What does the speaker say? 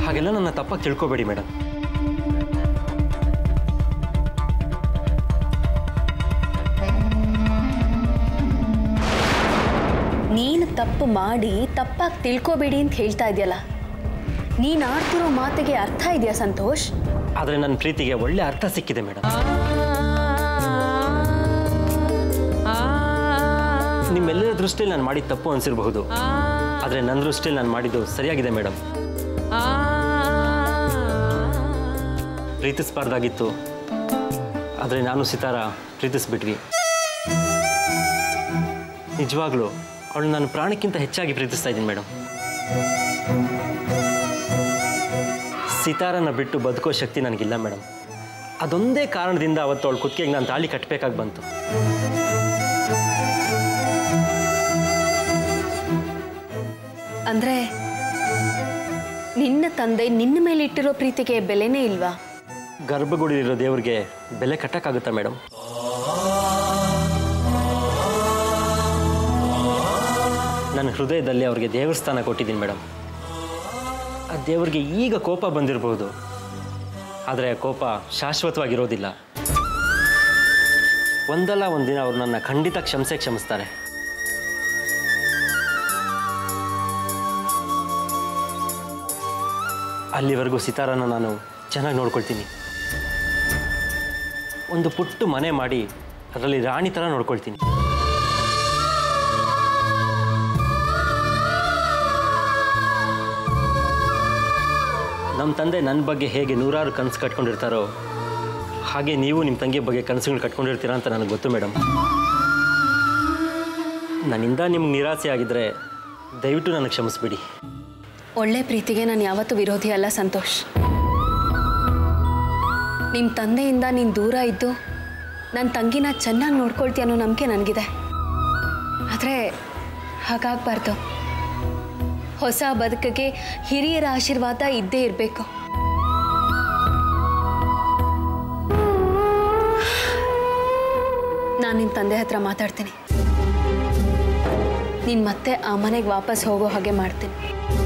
ಹಾಗೆಲ್ಲ ನನ್ನ ತಪ್ಪಾಗಿ ತಿಳ್ಕೊಬೇಡಿ ಮೇಡಮ್ ನೀನು ತಪ್ಪು ಮಾಡಿ ತಪ್ಪಾಗಿ ತಿಳ್ಕೊಬೇಡಿ ಅಂತ ಹೇಳ್ತಾ ಇದೆಯಲ್ಲ ನೀನು ಆಡ್ತಿರೋ ಮಾತಿಗೆ ಅರ್ಥ ಇದೆಯಾ ಸಂತೋಷ್ ಆದರೆ ನನ್ನ ಪ್ರೀತಿಗೆ ಒಳ್ಳೆ ಅರ್ಥ ಸಿಕ್ಕಿದೆ ಮೇಡಮ್ ನಿಮ್ಮೆಲ್ಲರ ದೃಷ್ಟಿಯಲ್ಲಿ ನಾನು ಮಾಡಿದ ತಪ್ಪು ಅನಿಸಿರಬಹುದು ಆದರೆ ನನ್ನ ದೃಷ್ಟಿಯಲ್ಲಿ ನಾನು ಮಾಡಿದ್ದು ಸರಿಯಾಗಿದೆ ಮೇಡಮ್ ಪ್ರೀತಿಸಬಾರ್ದಾಗಿತ್ತು ಆದರೆ ನಾನು ಸಿತಾರ ಪ್ರೀತಿಸ್ಬಿಟ್ವಿ ನಿಜವಾಗ್ಲೂ ಅವಳು ನಾನು ಪ್ರಾಣಕ್ಕಿಂತ ಹೆಚ್ಚಾಗಿ ಪ್ರೀತಿಸ್ತಾ ಇದ್ದೀನಿ ಮೇಡಮ್ ಸಿತಾರನ ಬಿಟ್ಟು ಬದುಕೋ ಶಕ್ತಿ ನನಗಿಲ್ಲ ಮೇಡಮ್ ಅದೊಂದೇ ಕಾರಣದಿಂದ ಅವತ್ತು ಅವಳು ಕುತ್ತಿಗೆಗೆ ನಾನು ತಾಳಿ ಕಟ್ಟಬೇಕಾಗಿ ಬಂತು ಅಂದ್ರೆ ನಿನ್ನ ತಂದೆ ನಿನ್ನ ಮೇಲೆ ಇಟ್ಟಿರೋ ಪ್ರೀತಿಗೆ ಬೆಲೆನೇ ಇಲ್ವಾ ಗರ್ಭಗುಡಿಲಿರೋ ದೇವ್ರಿಗೆ ಬೆಲೆ ಕಟ್ಟಕ್ಕಾಗುತ್ತಾ ಮೇಡಮ್ ನನ್ನ ಹೃದಯದಲ್ಲಿ ಅವ್ರಿಗೆ ದೇವ್ರ ಸ್ಥಾನ ಕೊಟ್ಟಿದ್ದೀನಿ ಮೇಡಮ್ ಆ ದೇವ್ರಿಗೆ ಈಗ ಕೋಪ ಬಂದಿರಬಹುದು ಆದರೆ ಆ ಕೋಪ ಶಾಶ್ವತವಾಗಿರೋದಿಲ್ಲ ಒಂದಲ್ಲ ಒಂದಿನ ಅವ್ರು ನನ್ನ ಖಂಡಿತ ಕ್ಷಮಿಸೇ ಕ್ಷಮಿಸ್ತಾರೆ ಅಲ್ಲಿವರೆಗೂ ಸಿತಾರನ ನಾನು ಚೆನ್ನಾಗಿ ನೋಡ್ಕೊಳ್ತೀನಿ ಒಂದು ಪುಟ್ಟು ಮನೆ ಮಾಡಿ ಅದರಲ್ಲಿ ರಾಣಿ ಥರ ನೋಡ್ಕೊಳ್ತೀನಿ ನಮ್ಮ ತಂದೆ ನನ್ನ ಬಗ್ಗೆ ಹೇಗೆ ನೂರಾರು ಕನಸು ಕಟ್ಕೊಂಡಿರ್ತಾರೋ ಹಾಗೆ ನೀವು ನಿಮ್ಮ ತಂಗಿ ಬಗ್ಗೆ ಕನಸುಗಳು ಕಟ್ಕೊಂಡಿರ್ತೀರಾ ಅಂತ ನನಗೆ ಗೊತ್ತು ಮೇಡಮ್ ನನ್ನಿಂದ ನಿಮ್ಗೆ ನಿರಾಸೆ ಆಗಿದ್ದರೆ ದಯವಿಟ್ಟು ನನಗೆ ಕ್ಷಮಿಸ್ಬಿಡಿ ಒಳ್ಳೆ ಪ್ರೀತಿಗೆ ನಾನು ಯಾವತ್ತೂ ವಿರೋಧಿ ಅಲ್ಲ ಸಂತೋಷ್ ನಿಮ್ಮ ತಂದೆಯಿಂದ ನೀನು ದೂರ ಇದ್ದು ನನ್ನ ತಂಗಿನ ಚೆನ್ನಾಗಿ ನೋಡ್ಕೊಳ್ತೀಯ ಅನ್ನೋ ನಂಬಿಕೆ ನನಗಿದೆ ಆದರೆ ಹಾಗಾಗಬಾರ್ದು ಹೊಸ ಬದುಕಿಗೆ ಹಿರಿಯರ ಆಶೀರ್ವಾದ ಇದ್ದೇ ಇರಬೇಕು ನಾನು ನಿನ್ನ ತಂದೆ ಹತ್ರ ಮಾತಾಡ್ತೀನಿ ನೀನು ಮತ್ತೆ ಆ ಮನೆಗೆ ವಾಪಸ್ ಹೋಗೋ ಹಾಗೆ ಮಾಡ್ತೀನಿ